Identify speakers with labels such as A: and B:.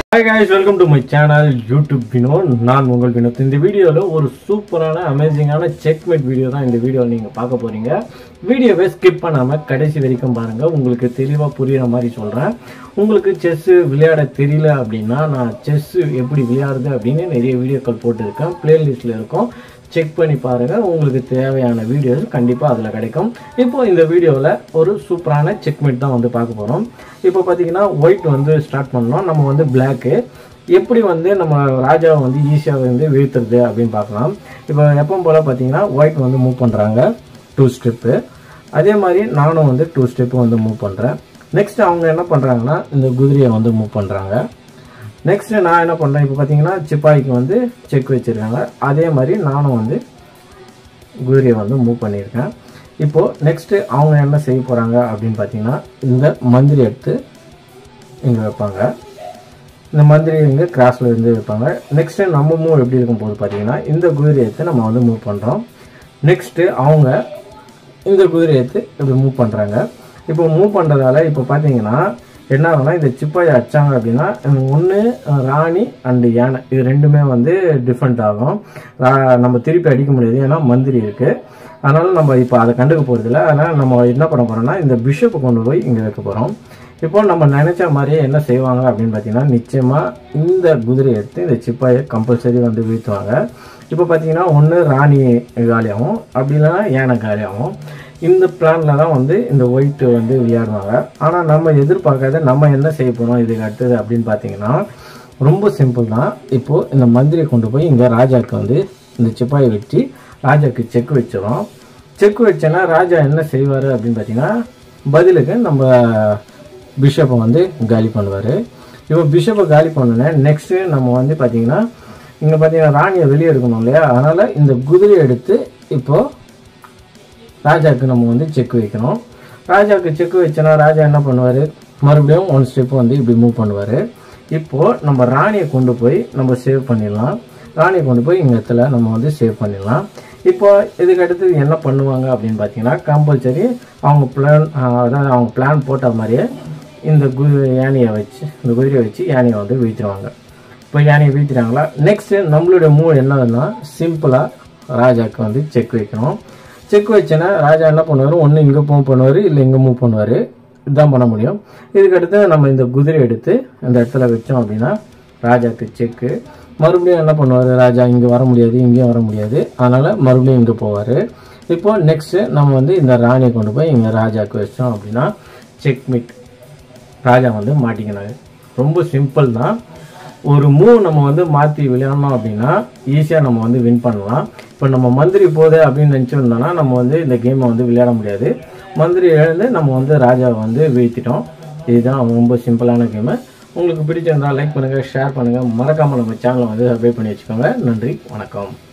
A: hi guys welcome to my channel YouTube Vinoth நான் உங்கள் வினோத் இந்த வீடியோவில் ஒரு சூப்பரான அமேசிங்கான செக்மேட் வீடியோ தான் இந்த வீடியோவில் நீங்கள் பார்க்க போகிறீங்க வீடியோவை ஸ்கிப் பண்ணாமல் கடைசி வரைக்கும் பாருங்கள் உங்களுக்கு தெளிவாக புரியுற மாதிரி சொல்கிறேன் உங்களுக்கு செஸ்ஸு விளையாட தெரியல அப்படின்னா நான் செஸ்ஸு எப்படி விளையாடுது அப்படின்னு நிறைய வீடியோக்கள் போட்டிருக்கேன் பிளேலிஸ்ட்டில் இருக்கும் செக் பண்ணி பாருங்கள் உங்களுக்கு தேவையான வீடியோஸ் கண்டிப்பாக அதில் கிடைக்கும் இப்போ இந்த வீடியோவில் ஒரு சூப்பரான செக்மேட் தான் வந்து பார்க்க போகிறோம் இப்போ பார்த்தீங்கன்னா ஒயிட் வந்து ஸ்டார்ட் பண்ணோம் நம்ம வந்து பிளாக்கு எப்படி வந்து நம்ம ராஜாவை வந்து ஈஸியாக வந்து வீழ்த்துறது அப்படின்னு பார்க்கலாம் இப்போ எப்பவும் போல் பார்த்தீங்கன்னா ஒயிட் வந்து மூவ் பண்ணுறாங்க டூ ஸ்டெப்பு அதே மாதிரி நானும் வந்து டூ ஸ்டெப்பு வந்து மூவ் பண்ணுறேன் நெக்ஸ்ட் அவங்க என்ன பண்ணுறாங்கன்னா இந்த குதிரையை வந்து மூவ் பண்ணுறாங்க நெக்ஸ்ட் நான் என்ன பண்ணுறேன் இப்போ பார்த்தீங்கன்னா சிப்பாய்க்கு வந்து செக் வச்சுருக்காங்க அதே மாதிரி நானும் வந்து குதிரையை வந்து மூவ் பண்ணியிருக்கேன் இப்போது நெக்ஸ்ட்டு அவங்க என்ன செய்ய போகிறாங்க அப்படின்னு பார்த்தீங்கன்னா இந்த மந்திரி எடுத்து இங்கே வைப்பாங்க இந்த மந்திரி இங்கே கிராஸில் இருந்து வைப்பாங்க நெக்ஸ்ட்டு நம்ம மூவ் எப்படி இருக்கும் போது பார்த்தீங்கன்னா இந்த குதிரையை எடுத்து நம்ம வந்து மூவ் பண்ணுறோம் நெக்ஸ்ட்டு அவங்க இந்த குதிரையை எடுத்து இப்படி மூவ் பண்ணுறாங்க இப்போ மூவ் பண்ணுறதால இப்போ பார்த்தீங்கன்னா என்ன ஆகும்னா இந்த சிப்பாயை அடிச்சாங்க அப்படின்னா ஒன்று ராணி அண்டு யானை இது ரெண்டுமே வந்து டிஃப்ரெண்ட் ஆகும் ரா- நம்ம திருப்பி அடிக்க முடியாது ஏன்னா மந்திரி இருக்குது அதனால் நம்ம இப்போ அதை கண்டுக்க போகிறதில்ல அதனால் நம்ம என்ன பண்ண போகிறோம்னா இந்த பிஷப்பை கொண்டு போய் இங்கே வைக்க போகிறோம் இப்போ நம்ம நினச்ச மாதிரியே என்ன செய்வாங்க அப்படின்னு பார்த்தீங்கன்னா நிச்சயமாக இந்த குதிரையை எடுத்து இந்த சிப்பாயை கம்பல்சரி வந்து வீழ்த்துவாங்க இப்போ பார்த்தீங்கன்னா ஒன்று ராணி காலியாகும் அப்படி இல்லைன்னா யானை காலியாகும் இந்த பிளானில் தான் வந்து இந்த ஒயிட் வந்து விளையாடுவாங்க ஆனால் நம்ம எதிர்பார்க்காத நம்ம என்ன செய்ய போகிறோம் இதுக்கு அடுத்தது அப்படின்னு பார்த்தீங்கன்னா ரொம்ப சிம்பிள் தான் இப்போது இந்த மந்திரியை கொண்டு போய் இங்கே ராஜாவுக்கு வந்து இந்த சிப்பாயை வச்சு ராஜாவுக்கு செக் வச்சிடும் செக் வச்சேன்னா ராஜா என்ன செய்வார் அப்படின்னு பார்த்தீங்கன்னா பதிலுக்கு நம்ம பிஷப்பை வந்து காலி பண்ணுவார் இப்போ பிஷப்பை காலி பண்ணோன்னே நெக்ஸ்ட்டு நம்ம வந்து பார்த்தீங்கன்னா இங்கே பார்த்தீங்கன்னா ராணியை வெளியே எடுக்கணும் இல்லையா அதனால் இந்த குதிரையை எடுத்து இப்போது ராஜாவுக்கு நம்ம வந்து செக் வைக்கணும் ராஜாவுக்கு செக் வச்சோன்னா ராஜா என்ன பண்ணுவார் மறுபடியும் ஒன் ஸ்டெப் வந்து இப்படி மூவ் பண்ணுவார் இப்போது நம்ம ராணியை கொண்டு போய் நம்ம சேவ் பண்ணிடலாம் ராணியை கொண்டு போய் இங்கே இடத்துல நம்ம வந்து சேவ் பண்ணிடலாம் இப்போ இதுக்கு அடுத்தது என்ன பண்ணுவாங்க அப்படின்னு பார்த்தீங்கன்னா கம்பல்சரி அவங்க பிளான் அதாவது அவங்க பிளான் போட்ட மாதிரியே இந்த கு யானையை வச்சு இந்த குதிரையை வச்சு யானையை வந்து வீழ்த்திடுவாங்க இப்போ யானையை வீழ்த்திட்டாங்களா நெக்ஸ்ட்டு நம்மளுடைய மூவ் என்னதுன்னா சிம்பிளாக ராஜாவுக்கு வந்து செக் வைக்கணும் செக் வச்சேன்னா ராஜா என்ன பண்ணுவார் ஒன்று இங்கே மூவ் பண்ணுவார் இல்லை இங்கே மூவ் பண்ணுவார் இதுதான் பண்ண முடியும் இதுக்கு அடுத்து நம்ம இந்த குதிரை எடுத்து இந்த இடத்துல வச்சோம் அப்படின்னா ராஜாவுக்கு செக்கு மறுபடியும் என்ன பண்ணுவார் ராஜா இங்கே வர முடியாது இங்கேயும் வர முடியாது அதனால் மறுபடியும் இங்கே போவார் இப்போ நெக்ஸ்ட்டு நம்ம வந்து இந்த ராணியை கொண்டு போய் இங்கே ராஜாவுக்கு வச்சோம் அப்படின்னா செக்மிட் ராஜா வந்து மாட்டிக்கினாங்க ரொம்ப சிம்பிள் தான் ஒரு மூவ் நம்ம வந்து மாற்றி விளையாடணும் அப்படின்னா ஈஸியாக நம்ம வந்து வின் பண்ணலாம் இப்போ நம்ம மந்திரி போதே அப்படின்னு நினச்சிருந்தோம்னா நம்ம வந்து இந்த கேமை வந்து விளையாட முடியாது மந்திரி எழுந்து நம்ம வந்து ராஜாவை வந்து வீழ்த்திட்டோம் இதுதான் ரொம்ப சிம்பிளான கேமு உங்களுக்கு பிடிச்சிருந்தா லைக் பண்ணுங்கள் ஷேர் பண்ணுங்கள் மறக்காமல் நம்ம சேனலை வந்து சப்ஸ்கிரைப் பண்ணி வச்சுக்கோங்க நன்றி வணக்கம்